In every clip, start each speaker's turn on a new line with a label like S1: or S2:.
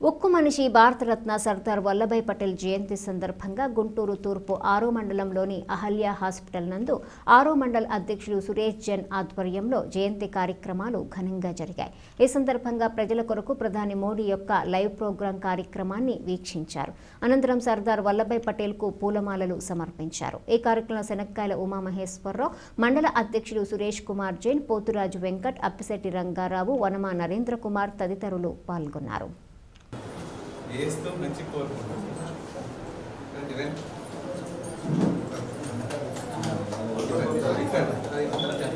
S1: ఉక్కు మనిషి భారతరత్న సర్దార్ వల్లభాయ్ పటేల్ జయంతి సందర్భంగా గుంటూరు తూర్పు ఆరో మండలంలోని అహల్య హాస్పిటల్ నందు ఆరో మండల్ అధ్యక్షుడు సురేష్ జన్ ఆధ్వర్యంలో జయంతి కార్యక్రమాలు ఘనంగా జరిగాయి ఈ సందర్భంగా ప్రజల కొరకు ప్రధాని మోడీ యొక్క లైవ్ ప్రోగ్రాం కార్యక్రమాన్ని వీక్షించారు అనంతరం సర్దార్ వల్లభాయ్ పటేల్ కు పూలమాలలు సమర్పించారు ఈ కార్యక్రమంలో శనక్కాయల ఉమామహేశ్వరరావు మండల అధ్యక్షుడు సురేష్ కుమార్ జైన్ పోతురాజు వెంకట్ అప్పిశెట్టి రంగారావు వనమా నరేంద్ర కుమార్ తదితరులు పాల్గొన్నారు
S2: వేస్తూ మంచి కోరుకుంటున్నాను రండి, రండి. ఇక్కడ, ఇక్కడ.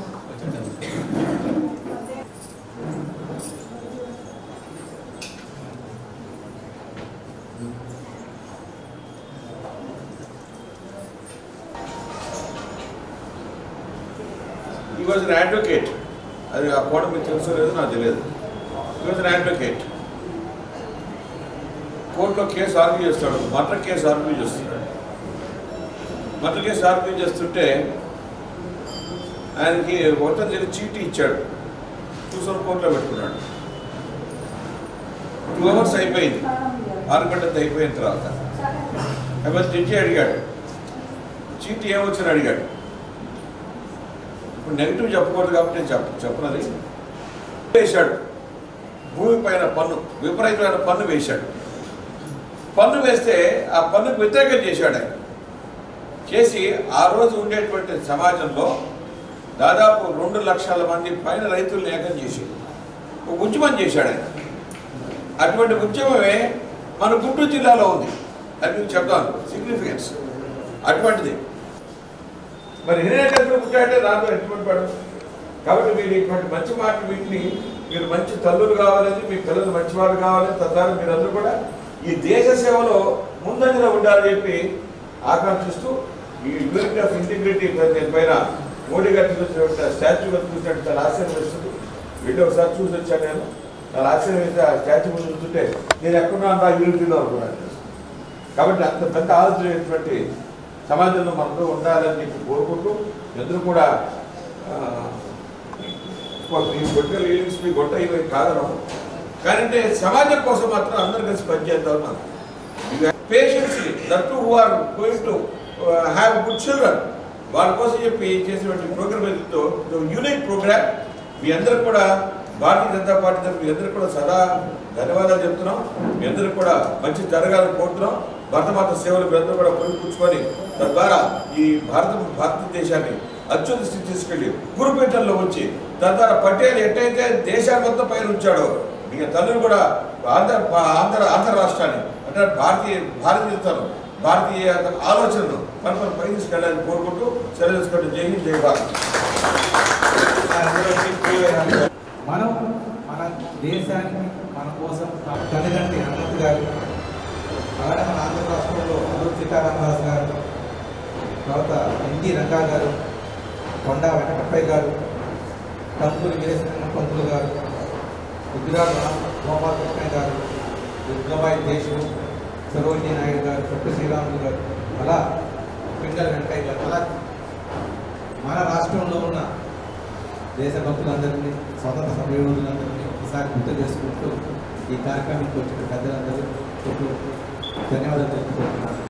S3: ఈ వాజ్ అన్ అడ్వకేట్ అది ఆ కోట మీకు తెలుసో లేదో నాకు తెలియదు ఈ వాజ్ అన్ అడ్వకేట్ కోర్టులో కేసు ఆర్గ్యూ చేస్తాడు మర్డర్ కేసు ఆర్గ్యూ చేస్తున్నాడు మర్డర్ కేసు ఆర్గ్యూ చేస్తుంటే ఆయనకి ఒకటం తెలిసి చీటీ ఇచ్చాడు చూసుకొని కోర్టులో పెట్టుకున్నాడు టూ అవర్స్ అయిపోయింది ఆరుగంటది అయిపోయిన తర్వాత ఎవరు జడ్జి అడిగాడు చీటీ ఏమొచ్చని అడిగాడు ఇప్పుడు నెగిటివ్ చెప్పకూడదు కాబట్టి నేను చెప్ప చెప్పనది వేశాడు భూమి పైన పన్ను విపరీతమైన పన్ను వేశాడు పన్ను వేస్తే ఆ పన్నుకు వ్యతిరేకం చేశాడు ఆయన చేసి ఆ రోజు ఉండేటువంటి సమాజంలో దాదాపు రెండు లక్షల మంది పైన రైతులను ఏకం చేసి ఒక ఉద్యమం చేశాడు ఆయన అటువంటి ఉద్యమమే మన గుంటూరు జిల్లాలో ఉంది అది మీకు చెప్తాను సిగ్నిఫికెన్స్ అటువంటిది మరి హిరణ్యకృష్ణుడు పుట్టాడంటే దాంట్లో ఎటువంటి పడు కాబట్టి మీరు ఇటువంటి మంచి మాటలు వీటిని మీరు మంచి తల్లులు కావాలని మీ పిల్లలు మంచివారు కావాలని తద్వారా మీరందరూ కూడా ఈ దేశ సేవలో ముందంజలో ఉండాలని చెప్పి ఆకాంక్షిస్తూ ఈ యూనిటీ ఆఫ్ ఇంటిగ్రిటీ పైన మోడీ గారు చూసినట్టు స్టాచ్యూ గారు చూసినట్టు చాలా ఆశ్చర్యం వేస్తుంది వెళ్ళి ఒకసారి చూసి వచ్చాను నేను చాలా ఆశ్చర్యం వేస్తే ఆ స్టాచ్యూ ముందు చూస్తుంటే నేను ఎక్కడున్నా నా యూనిటీలో అనుకున్నాను కాబట్టి అంత పెద్ద ఆలోచనటువంటి సమాజంలో మనతో ఉండాలని చెప్పి కోరుకుంటూ అందరూ కూడా ఆ, మీ గొడ్డ లీలింగ్స్ మీ గొడ్డ ఇవి కాదనం కానీ అంటే సమాజం కోసం మాత్రం అందరు కలిసి పనిచేద్దాం మనం patients that who are going to have good children వాళ్ళ కోసం చెప్పి చేసినటువంటి ప్రోగ్రామ్ ఏదో యూనిక్ ప్రోగ్రామ్ మీ అందరూ కూడా భారతీయ జనతా పార్టీ తరఫున మీ అందరూ కూడా సదా ధన్యవాదాలు చెప్తున్నాం మీ అందరూ కూడా మంచి జరగాలని కోరుతున్నాం భరతమాత సేవలు మీ అందరూ కూడా పొందుపుచ్చుకొని తద్వారా ఈ భారత భారతదేశాన్ని అత్యున్నత స్థితి తీసుకెళ్లి గురుపీఠంలో ఉంచి తద్వారా పటేల్ ఎట్టయితే దేశాన్ని మొత్తం పైన ఉంచాడో ఇక తల్లులు కూడా ఆంధ్ర ఆంధ్ర ఆంధ్ర రాష్ట్రాన్ని అంటే భారతీయ భారతీయతను భారతీయ ఆలోచనను మన మన పై తీసుకెళ్ళాలని కోరుకుంటూ సెలవు తీసుకోవడం జై హింద్ జై భారత్
S2: మనం మన దేశానికి మన కోసం తల్లిదండ్రి అనంత్ గారు అలాగే మన ఆంధ్ర రాష్ట్రంలో అల్లూరి సీతారామరాజు గారు తర్వాత ఎన్టీ రంగా గారు కొండా వెంకటప్పయ్య గారు టంపూరి వీరేశ్వర పంతులు గారు గుజరాత్ గోపాలకృష్ణ గారు దుర్గాబాయి దేశు సరోజినీ నాయుడు గారు పొట్టి శ్రీరాములు గారు అలా పింగళ వెంకయ్య గారు అలా మన రాష్ట్రంలో ఉన్న దేశభక్తులందరినీ స్వతంత్ర సమయోధులందరినీ ఒకసారి గుర్తు చేసుకుంటూ ఈ కార్యక్రమానికి వచ్చిన పెద్దలందరూ ధన్యవాదాలు తెలుపుకుంటున్నాను